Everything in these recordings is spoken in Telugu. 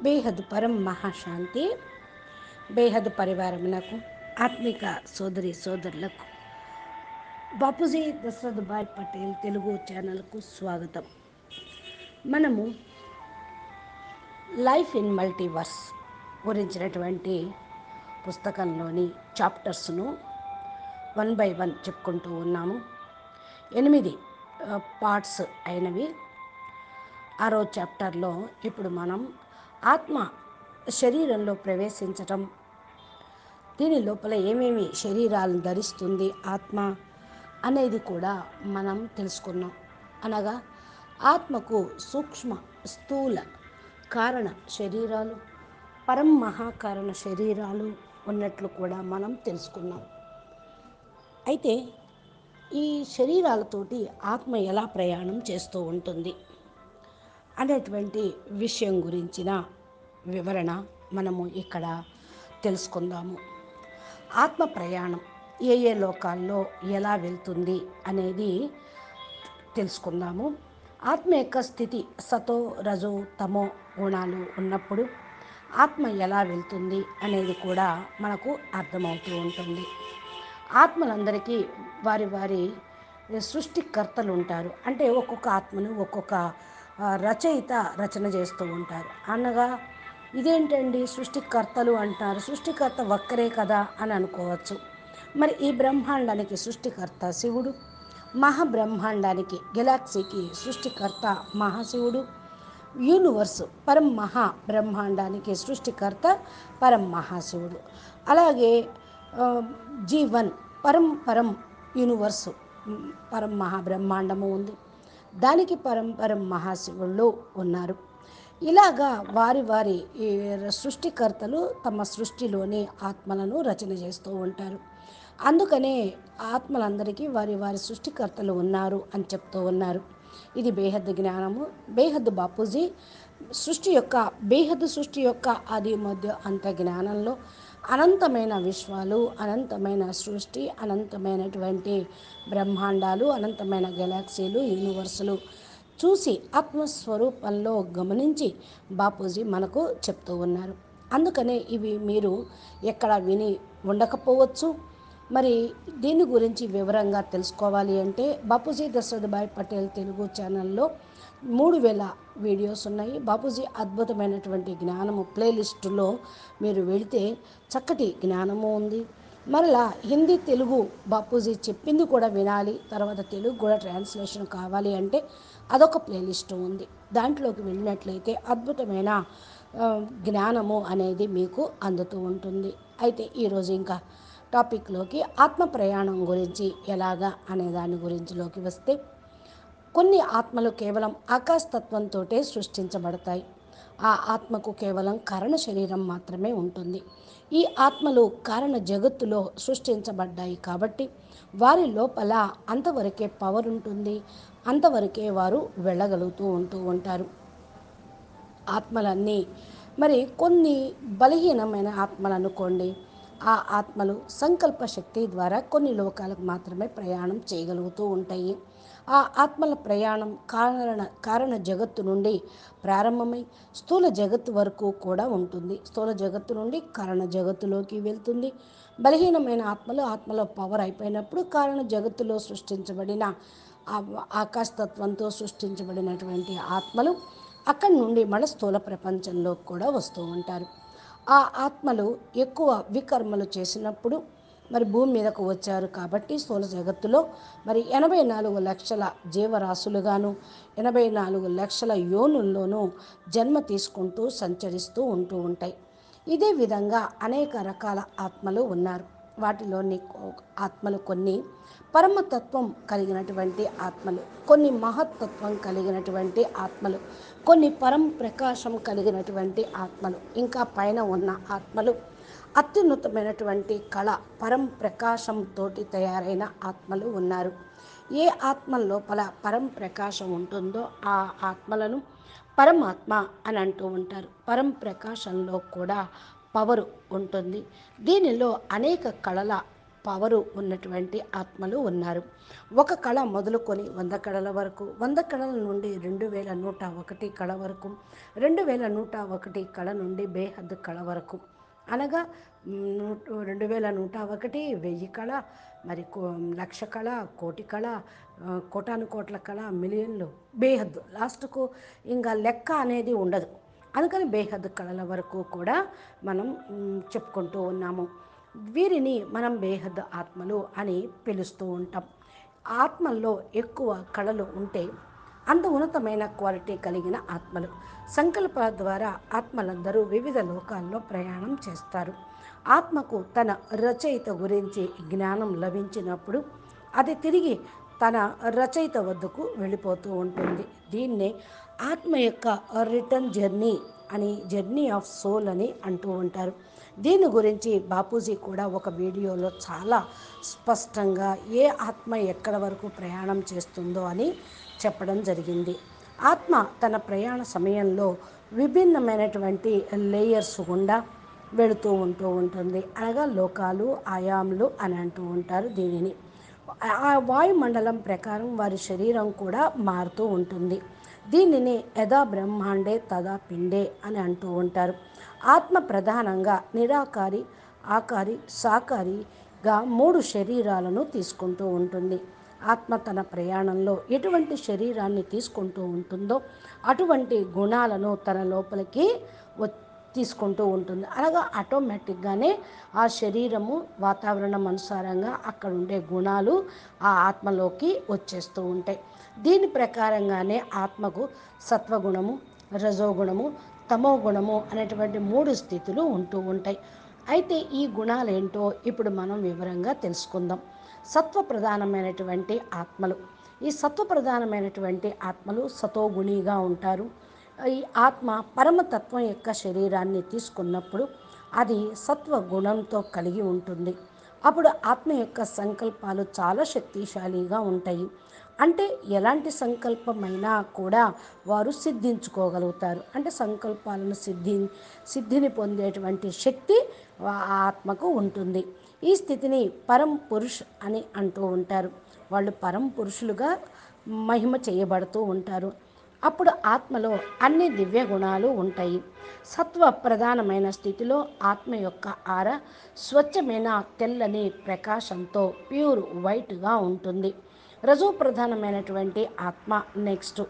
బేహద్ పరం మహాశాంతి బేహద్ పరివారమునకు ఆత్మిక సోదరి సోదరులకు బాపూజీ దశరథ్ భాయ్ పటేల్ తెలుగు ఛానల్కు స్వాగతం మనము లైఫ్ ఇన్ మల్టీవర్స్ గురించినటువంటి పుస్తకంలోని చాప్టర్స్ను వన్ బై వన్ చెప్పుకుంటూ ఉన్నాము ఎనిమిది పార్ట్స్ అయినవి ఆరో చాప్టర్లో ఇప్పుడు మనం ఆత్మ శరీరంలో ప్రవేశించటం దీని లోపల ఏమేమి శరీరాలను ధరిస్తుంది ఆత్మ అనేది కూడా మనం తెలుసుకున్నాం అనగా ఆత్మకు సూక్ష్మ స్థూల కారణ శరీరాలు పరం మహాకారణ శరీరాలు ఉన్నట్లు కూడా మనం తెలుసుకున్నాం అయితే ఈ శరీరాలతోటి ఆత్మ ఎలా ప్రయాణం చేస్తూ ఉంటుంది అనేటువంటి విషయం గురించిన వివరణ మనము ఇక్కడ తెలుసుకుందాము ఆత్మ ప్రయాణం ఏ ఏ లోకాల్లో ఎలా వెళ్తుంది అనేది తెలుసుకుందాము ఆత్మ యొక్క స్థితి సతో రజో తమో గుణాలు ఉన్నప్పుడు ఆత్మ ఎలా వెళ్తుంది అనేది కూడా మనకు అర్థమవుతూ ఉంటుంది ఆత్మలందరికీ వారి వారి సృష్టికర్తలు ఉంటారు అంటే ఒక్కొక్క ఆత్మను ఒక్కొక్క రచయిత రచన చేస్తూ ఉంటారు అనగా ఇదేంటండి సృష్టికర్తలు అంటారు సృష్టికర్త ఒక్కరే కదా అని అనుకోవచ్చు మరి ఈ బ్రహ్మాండానికి సృష్టికర్త శివుడు మహాబ్రహ్మాండానికి గెలాక్సీకి సృష్టికర్త మహాశివుడు యూనివర్స్ పరం మహా బ్రహ్మాండానికి సృష్టికర్త పరం మహాశివుడు అలాగే జీవన్ పరం పరం యూనివర్స్ పరం మహాబ్రహ్మాండము ఉంది దానికి పరంపరం మహాశివుళ్ళు ఉన్నారు ఇలాగా వారి వారి సృష్టికర్తలు తమ సృష్టిలోని ఆత్మలను రచన చేస్తూ ఉంటారు అందుకనే ఆత్మలందరికీ వారి వారి సృష్టికర్తలు ఉన్నారు అని చెప్తూ ఉన్నారు ఇది బేహద్ జ్ఞానము బేహద్ బాపూజీ సృష్టి యొక్క బేహద్ సృష్టి యొక్క ఆది మధ్య అంత జ్ఞానంలో అనంతమైన విశ్వాలు అనంతమైన సృష్టి అనంతమైనటువంటి బ్రహ్మాండాలు అనంతమైన గెలాక్సీలు యూనివర్సులు చూసి ఆత్మస్వరూపంలో గమనించి బాపూజీ మనకు చెప్తూ ఉన్నారు అందుకనే ఇవి మీరు ఎక్కడ విని ఉండకపోవచ్చు మరి దీని గురించి వివరంగా తెలుసుకోవాలి అంటే బాపూజీ దశరథ్ భాయ్ పటేల్ తెలుగు ఛానల్లో మూడు వేల వీడియోస్ ఉన్నాయి బాపూజీ అద్భుతమైనటువంటి జ్ఞానము ప్లేలిస్టులో మీరు వెళితే చక్కటి జ్ఞానము ఉంది మరలా హిందీ తెలుగు బాపూజీ చెప్పింది కూడా వినాలి తర్వాత తెలుగు కూడా ట్రాన్స్లేషన్ కావాలి అంటే అదొక ప్లేలిస్ట్ ఉంది దాంట్లోకి వెళ్ళినట్లయితే అద్భుతమైన జ్ఞానము అనేది మీకు అందుతూ ఉంటుంది అయితే ఈరోజు ఇంకా టాపిక్లోకి ఆత్మ ప్రయాణం గురించి ఎలాగా అనే దాని గురించిలోకి వస్తే కొన్ని ఆత్మలు కేవలం ఆకాశతత్వంతో సృష్టించబడతాయి ఆ ఆత్మకు కేవలం కారణ శరీరం మాత్రమే ఉంటుంది ఈ ఆత్మలు కారణ జగత్తులో సృష్టించబడ్డాయి కాబట్టి వారి లోపల అంతవరకే పవర్ ఉంటుంది అంతవరకే వారు వెళ్ళగలుగుతూ ఉంటూ ఉంటారు ఆత్మలన్నీ మరి కొన్ని బలహీనమైన ఆత్మలు అనుకోండి ఆ ఆత్మలు సంకల్ప శక్తి ద్వారా కొన్ని లోకాలకు మాత్రమే ప్రయాణం చేయగలుగుతూ ఉంటాయి ఆ ఆత్మల ప్రయాణం కారణ కారణ జగత్తు నుండి ప్రారంభమై స్థూల జగత్తు వరకు కూడా ఉంటుంది స్థూల జగత్తు నుండి కారణ జగత్తులోకి వెళ్తుంది బలహీనమైన ఆత్మలు ఆత్మలో పవర్ అయిపోయినప్పుడు కారణ జగత్తులో సృష్టించబడిన ఆకాశతత్వంతో సృష్టించబడినటువంటి ఆత్మలు అక్కడి నుండి మన స్థూల ప్రపంచంలో కూడా వస్తూ ఉంటారు ఆ ఆత్మలు ఎక్కువ వికర్మలు చేసినప్పుడు మరి భూమి మీదకు వచ్చారు కాబట్టి స్థూల జగత్తులో మరి ఎనభై నాలుగు లక్షల జీవరాశులుగాను ఎనభై నాలుగు లక్షల యోనుల్లోనూ జన్మ తీసుకుంటూ సంచరిస్తూ ఉంటూ ఉంటాయి ఇదే విధంగా అనేక రకాల ఆత్మలు ఉన్నారు వాటిలోని ఆత్మలు కొన్ని పరమతత్వం కలిగినటువంటి ఆత్మలు కొన్ని మహత్తత్వం కలిగినటువంటి ఆత్మలు కొన్ని పరం ప్రకాశం కలిగినటువంటి ఆత్మలు ఇంకా పైన ఉన్న ఆత్మలు అత్యున్నతమైనటువంటి కళ పరం ప్రకాశంతో తయారైన ఆత్మలు ఉన్నారు ఏ ఆత్మ లోపల పరం ప్రకాశం ఉంటుందో ఆ ఆత్మలను పరమాత్మ అని అంటూ ఉంటారు పరం ప్రకాశంలో కూడా పవరు ఉంటుంది దీనిలో అనేక కళల పవరు ఉన్నటువంటి ఆత్మలు ఉన్నారు ఒక కళ మొదలుకొని వంద కళల వరకు వంద కళల నుండి రెండు వేల నూట ఒకటి కళ వరకు రెండు వేల నూట ఒకటి కళ నుండి బేహద్ కళ వరకు అనగా మ్, నూట రెండు వేల నూట ఒకటి వెయ్యి కళ మరి కో- లక్ష కళ కోటి కళ ఆ, కోటాను కోట్ల కళ మిలియన్లు బేహద్ లాస్ట్కు ఇంకా లెక్క అనేది ఉండదు అందుకని బేహద్ కళల వరకు కూడా మనం మ్, చెప్పుకుంటూ ఉన్నాము వీరిని మనం బేహద్ ఆత్మలు అని పిలుస్తూ ఉంటాం ఆత్మల్లో ఎక్కువ కళలు ఉంటే అంత ఉన్నతమైన క్వాలిటీ కలిగిన ఆత్మలు సంకల్పాల ద్వారా ఆత్మలందరూ వివిధ లోకాల్లో ప్రయాణం చేస్తారు ఆత్మకు తన రచయిత గురించి జ్ఞానం లభించినప్పుడు అది తిరిగి తన రచయిత వద్దకు వెళ్ళిపోతూ ఉంటుంది దీన్నే ఆత్మ యొక్క రిటర్న్ జర్నీ అని జర్నీ ఆఫ్ సోల్ అని అంటూ ఉంటారు దీని గురించి బాపూజీ కూడా ఒక వీడియోలో చాలా స్పష్టంగా ఏ ఆత్మ ఎక్కడ వరకు ప్రయాణం చేస్తుందో అని చెప్పడం జరిగింది ఆత్మ తన ప్రయాణ సమయంలో విభిన్నమైనటువంటి లేయర్స్ గుండా వెళుతూ ఉంటూ ఉంటుంది అనగా లోకాలు ఆయాములు అని అంటూ ఉంటారు దీనిని ఆ వాయుమండలం ప్రకారం వారి శరీరం కూడా మారుతూ ఉంటుంది దీనిని యథా బ్రహ్మాండే తదా పిండే అని అంటూ ఉంటారు ఆత్మ ప్రధానంగా నిరాకారి ఆకారి సాకారిగా మూడు శరీరాలను తీసుకుంటూ ఉంటుంది ఆత్మ తన ప్రయాణంలో ఎటువంటి శరీరాన్ని తీసుకుంటూ ఉంటుందో అటువంటి గుణాలను తన లోపలికి వ- తీసుకుంటూ ఉంటుంది అలాగా ఆటోమేటిక్గానే ఆ శరీరము వాతావరణం అనుసారంగా అక్కడ ఉండే గుణాలు ఆ ఆత్మలోకి వచ్చేస్తూ ఉంటాయి దీని ప్రకారంగానే ఆత్మకు సత్వగుణము రజోగుణము తమో గుణము అనేటువంటి మూడు స్థితులు ఉంటూ ఉంటాయి అయితే ఈ గుణాలు ఏంటో ఇప్పుడు మనం వివరంగా తెలుసుకుందాం సత్వ ప్రధానమైనటువంటి ఆత్మలు ఈ సత్వ ప్రధానమైనటువంటి ఆత్మలు సతోగుణిగా ఉంటారు ఈ ఆత్మ పరమతత్వం యొక్క శరీరాన్ని తీసుకున్నప్పుడు అది సత్వ గుణంతో కలిగి ఉంటుంది అప్పుడు ఆత్మ యొక్క సంకల్పాలు చాలా శక్తిశాలిగా ఉంటాయి అంటే ఎలాంటి సంకల్పమైనా కూడా వారు సిద్ధించుకోగలుగుతారు అంటే సంకల్పాలను సిద్ధి సిద్ధిని పొందేటువంటి శక్తి ఆ ఆత్మకు ఉంటుంది ఈ స్థితిని పరం పురుష్ అని అంటూ ఉంటారు వాళ్ళు పరం పురుషులుగా మహిమ చేయబడుతూ ఉంటారు అప్పుడు ఆత్మలో అన్ని దివ్య గుణాలు ఉంటాయి సత్వ ప్రధానమైన స్థితిలో ఆత్మ యొక్క ఆర స్వచ్ఛమైన తెల్లని ప్రకాశంతో ప్యూర్ వైట్గా ఉంటుంది రజో ప్రధానమైనటువంటి ఆత్మ నెక్స్ట్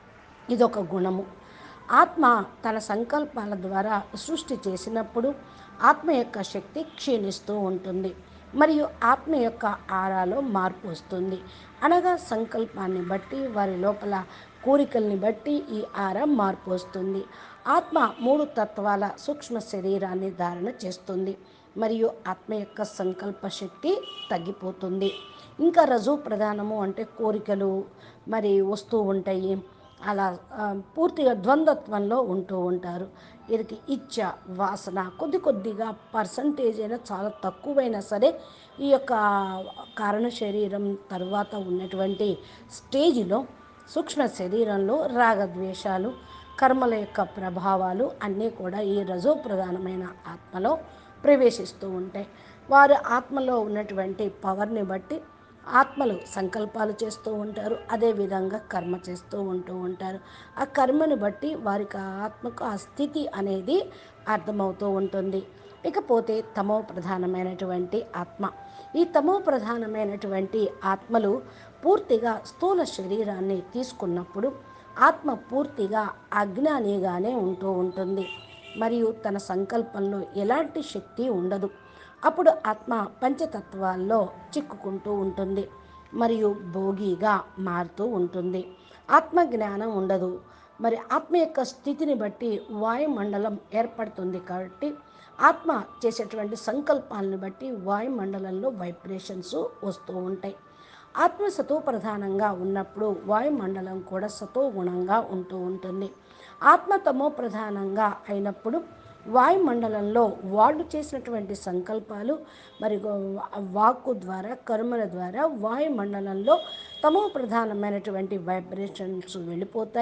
ఇదొక గుణము ఆత్మ తన సంకల్పాల ద్వారా సృష్టి చేసినప్పుడు ఆత్మ యొక్క శక్తి క్షీణిస్తూ ఉంటుంది మరియు ఆత్మ యొక్క ఆరాలో మార్పు వస్తుంది అనగా సంకల్పాన్ని బట్టి వారి లోపల కోరికల్ని బట్టి ఈ ఆర మార్పు వస్తుంది ఆత్మ మూడు తత్వాల సూక్ష్మ శరీరాన్ని ధారణ చేస్తుంది మరియు ఆత్మ యొక్క సంకల్ప శక్తి తగ్గిపోతుంది ఇంకా రజు ప్రధానము అంటే కోరికలు మరి వస్తూ ఉంటాయి అలా ఆ, పూర్తిగా ద్వంద్వత్వంలో ఉంటూ ఉంటారు వీరికి ఇచ్చ వాసన కొద్ది కొద్దిగా పర్సంటేజ్ అయినా చాలా తక్కువైనా సరే ఈ యొక్క కారణ శరీరం తర్వాత ఉన్నటువంటి స్టేజిలో సూక్ష్మ శరీరంలో రాగద్వేషాలు కర్మల యొక్క ప్రభావాలు అన్నీ కూడా ఈ రజో ప్రధానమైన ఆత్మలో ప్రవేశిస్తూ ఉంటాయి వారు ఆత్మలో ఉన్నటువంటి పవర్ని బట్టి ఆత్మలు సంకల్పాలు చేస్తూ ఉంటారు అదేవిధంగా కర్మ చేస్తూ ఉంటూ ఉంటారు ఆ కర్మను బట్టి వారికి ఆ ఆత్మకు ఆ స్థితి అనేది అర్థమవుతూ ఉంటుంది ఇకపోతే తమో ప్రధానమైనటువంటి ఆత్మ ఈ తమో ప్రధానమైనటువంటి ఆత్మలు పూర్తిగా స్థూల శరీరాన్ని తీసుకున్నప్పుడు ఆత్మ పూర్తిగా అజ్ఞానిగానే ఉంటూ ఉంటుంది మరియు తన సంకల్పంలో ఎలాంటి శక్తి ఉండదు అప్పుడు ఆత్మ పంచతత్వాల్లో చిక్కుకుంటూ ఉంటుంది మరియు భోగిగా మారుతూ ఉంటుంది ఆత్మ జ్ఞానం ఉండదు మరి ఆత్మ యొక్క స్థితిని బట్టి వాయుమండలం ఏర్పడుతుంది కాబట్టి ఆత్మ చేసేటువంటి సంకల్పాలను బట్టి వాయుమండలంలో వైబ్రేషన్స్ వస్తూ ఉంటాయి ఆత్మ సతో ప్రధానంగా ఉన్నప్పుడు వాయుమండలం కూడా సతో గుణంగా ఉంటూ ఉంటుంది ఆత్మ తమో ప్రధానంగా అయినప్పుడు వాయుమండలంలో వాళ్ళు చేసినటువంటి సంకల్పాలు మరి గో- వాక్కు ద్వారా కర్మల ద్వారా వాయుమండలంలో తమో ప్రధానమైనటువంటి వైబ్రేషన్స్ వెళ్ళిపోతాయి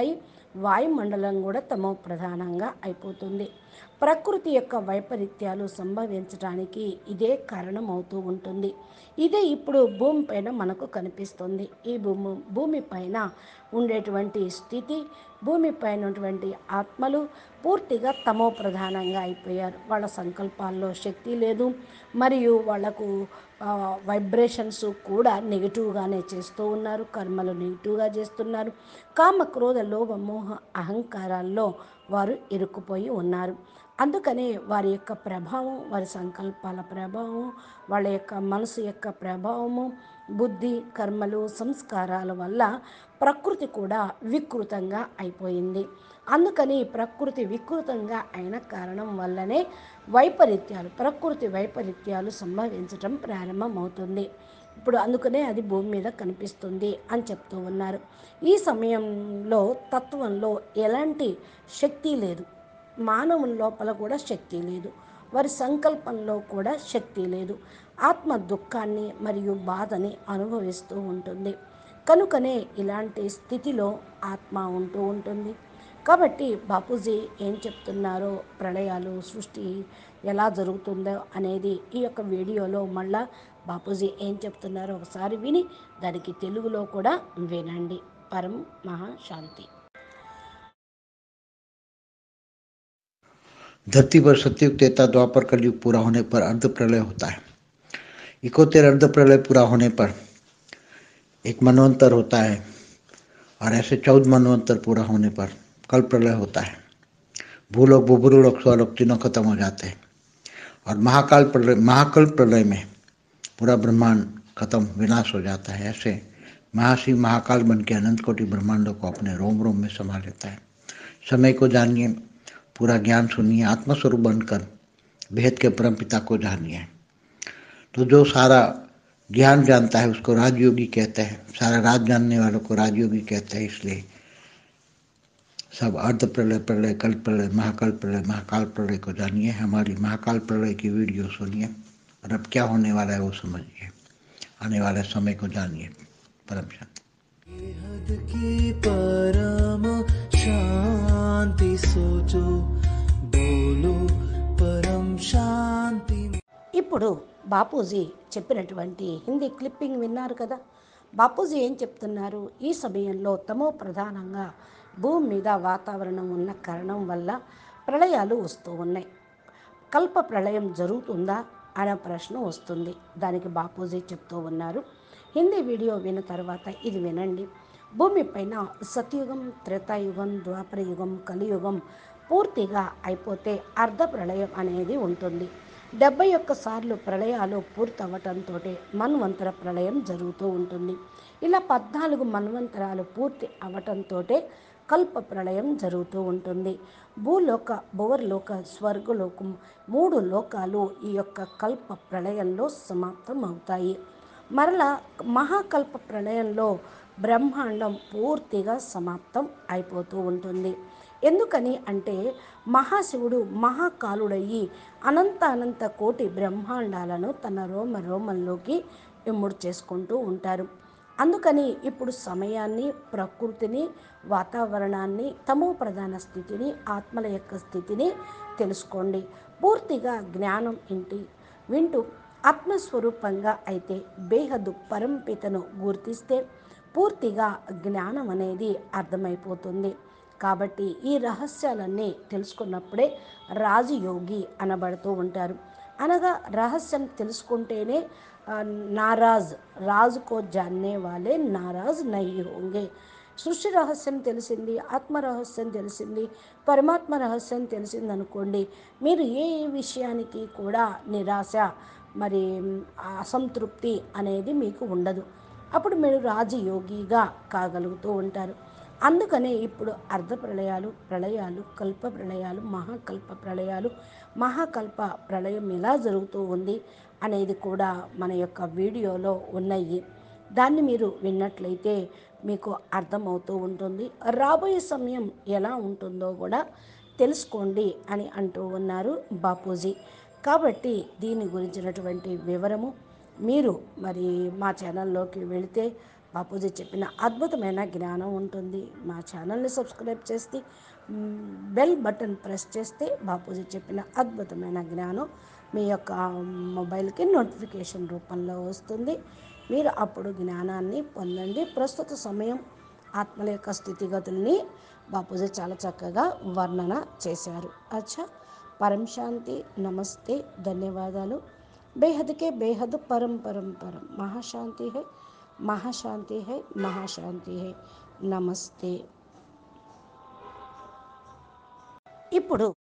వాయుమండలం కూడా తమో ప్రధానంగా అయిపోతుంది ప్రకృతి యొక్క వైపరీత్యాలు సంభవించడానికి ఇదే కారణం అవుతూ ఉంటుంది ఇదే ఇప్పుడు భూమి పైన మనకు కనిపిస్తుంది ఈ భూమి భూమి పైన ఉండేటువంటి స్థితి భూమి పైన ఉన్నటువంటి ఆత్మలు పూర్తిగా తమో ప్రధానంగా అయిపోయారు వాళ్ళ సంకల్పాల్లో శక్తి లేదు మరియు వాళ్లకు వైబ్రేషన్స్ కూడా నెగిటివ్గానే చేస్తూ ఉన్నారు కర్మలు నెగిటివ్గా చేస్తున్నారు కామ క్రోధ లోభ మోహ అహంకారాల్లో వారు ఇరుక్కుపోయి ఉన్నారు అందుకనే వారి యొక్క ప్రభావం వారి సంకల్పాల ప్రభావం వాళ్ళ యొక్క మనసు యొక్క ప్రభావము బుద్ధి కర్మలు సంస్కారాల వల్ల ప్రకృతి కూడా వికృతంగా అయిపోయింది అందుకని ప్రకృతి వికృతంగా అయిన కారణం వల్లనే వైపరీత్యాలు ప్రకృతి వైపరీత్యాలు సంభవించటం ప్రారంభమవుతుంది ఇప్పుడు అందుకనే అది భూమి మీద కనిపిస్తుంది అని చెప్తూ ఉన్నారు ఈ సమయంలో తత్వంలో ఎలాంటి శక్తి లేదు మానవుని లోపల కూడా శక్తి లేదు వారి సంకల్పంలో కూడా శక్తి లేదు ఆత్మ దుఃఖాన్ని మరియు బాధని అనుభవిస్తూ ఉంటుంది కనుకనే ఇలాంటి స్థితిలో ఆత్మ ఉంటూ ఉంటుంది కాబట్టి బాపూజీ ఏం చెప్తున్నారో ప్రళయాలు సృష్టి ఎలా జరుగుతుందో అనేది ఈ యొక్క వీడియోలో మళ్ళా బాపూజీ ఏం చెప్తున్నారో ఒకసారి విని దానికి తెలుగులో కూడా వినండి పరం మహాశాంతి धरती पर सतयुग तेता द्वापर कलयुग पूरा होने पर अर्ध प्रलय होता है इकोतेर अर्ध प्रलय पूरा होने पर एक मनवंतर होता है और ऐसे चौदह मनवंतर पूरा होने पर कल प्रलय होता है भूलोक बुबुरुलोक स्वलोक तीनों खत्म हो जाते हैं और महाकाल प्रलय महाकल प्रलय में पूरा ब्रह्मांड खत्म विनाश हो जाता है ऐसे महाशिव महाकाल बन के अनंत कोटि ब्रह्मांडों को अपने रोम रोम में समा लेता है समय को जानिए पूरा ज्ञान सुनिए आत्मस्वरूप बनकर भेद के परम पिता को जानिए तो जो सारा ज्ञान जानता है उसको राजयोगी कहते हैं सारा राज जानने वालों को राजयोगी कहते हैं इसलिए सब अर्ध प्रलय प्रलय कल प्रलय महाकाल प्रलय महाकाल प्रलय को जानिए हमारी महाकाल प्रलय की वीडियो सुनिए और अब क्या होने वाला है वो समझिए आने वाले समय को जानिए परम शांति बेहद की परम शांति सोचो बोलो परम शांति ఇప్పుడు బాపూజీ చెప్పినటువంటి హిందీ క్లిప్పింగ్ విన్నారు కదా బాపూజీ ఏం చెప్తున్నారు ఈ సమయంలో తమో ప్రధానంగా భూమి మీద వాతావరణం ఉన్న కారణం వల్ల ప్రళయాలు వస్తూ ఉన్నాయి కల్ప ప్రళయం జరుగుతుందా అనే ప్రశ్న వస్తుంది దానికి బాపూజీ చెప్తూ ఉన్నారు హిందీ వీడియో విన్న తర్వాత ఇది వినండి భూమిపైన సత్యుగం త్రేతాయుగం ద్వాపరయుగం కలియుగం పూర్తిగా అయిపోతే అర్ధ ప్రళయం అనేది ఉంటుంది డెబ్బై ఒక్క సార్లు ప్రళయాలు పూర్తవటంతో మన్వంతర ప్రళయం జరుగుతూ ఉంటుంది ఇలా పద్నాలుగు మన్వంతరాలు పూర్తి అవటంతో కల్ప ప్రళయం జరుగుతూ ఉంటుంది భూలోక భువర్లోక స్వర్గలోకం మూడు లోకాలు ఈ యొక్క కల్ప ప్రళయంలో సమాప్తం అవుతాయి మరలా మహాకల్ప ప్రళయంలో బ్రహ్మాండం పూర్తిగా సమాప్తం అయిపోతూ ఉంటుంది ఎందుకని అంటే మహాశివుడు మహాకాలుడయ్యి అనంత అనంత కోటి బ్రహ్మాండాలను తన రోమ రోమంలోకి ఇమ్ముడు చేసుకుంటూ ఉంటారు అందుకని ఇప్పుడు సమయాన్ని ప్రకృతిని వాతావరణాన్ని తమో ప్రధాన స్థితిని ఆత్మల యొక్క స్థితిని తెలుసుకోండి పూర్తిగా జ్ఞానం ఇంటి వింటూ ఆత్మస్వరూపంగా అయితే బేహద్దు పరంపితను గుర్తిస్తే పూర్తిగా జ్ఞానం అనేది అర్థమైపోతుంది కాబట్టి ఈ రహస్యాలన్నీ తెలుసుకున్నప్పుడే రాజయోగి అనబడుతూ ఉంటారు అనగా రహస్యం తెలుసుకుంటేనే ఆ, నారాజ్ రాజుకో జాన్నే వాళ్ళే నారాజ్ నయ్యి హోంగే సృష్టి రహస్యం తెలిసింది ఆత్మ రహస్యం తెలిసింది పరమాత్మ రహస్యం తెలిసింది అనుకోండి మీరు ఏ ఏ విషయానికి కూడా నిరాశ మరి అసంతృప్తి అనేది మీకు ఉండదు అప్పుడు మీరు రాజయోగిగా కాగలుగుతూ ఉంటారు అందుకనే ఇప్పుడు అర్ధ ప్రళయాలు ప్రళయాలు కల్ప ప్రళయాలు మహాకల్ప ప్రళయాలు మహాకల్ప ప్రళయం ఎలా జరుగుతూ ఉంది అనేది కూడా మన యొక్క వీడియోలో ఉన్నాయి దాన్ని మీరు విన్నట్లయితే మీకు అర్థమవుతూ ఉంటుంది రాబోయే సమయం ఎలా ఉంటుందో కూడా తెలుసుకోండి అని అంటూ ఉన్నారు బాపూజీ కాబట్టి దీని గురించినటువంటి వివరము మీరు మరి మా ఛానల్లోకి వెళితే బాపూజీ చెప్పిన అద్భుతమైన జ్ఞానం ఉంటుంది మా ఛానల్ని సబ్స్క్రైబ్ చేస్తే మ్, బెల్ బటన్ ప్రెస్ చేస్తే బాపూజీ చెప్పిన అద్భుతమైన జ్ఞానం మీ యొక్క మొబైల్కి నోటిఫికేషన్ రూపంలో వస్తుంది మీరు అప్పుడు జ్ఞానాన్ని పొందండి ప్రస్తుత సమయం ఆత్మల యొక్క స్థితిగతుల్ని బాపూజీ చాలా చక్కగా వర్ణన చేశారు అచ్చా పరం శాంతి నమస్తే ధన్యవాదాలు బేహద్ కే బేహద్ పరం పరం పరం మహాశాంతి హై మహాశాంతి హై మహాశాంతి హై నమస్తే ఇప్పుడు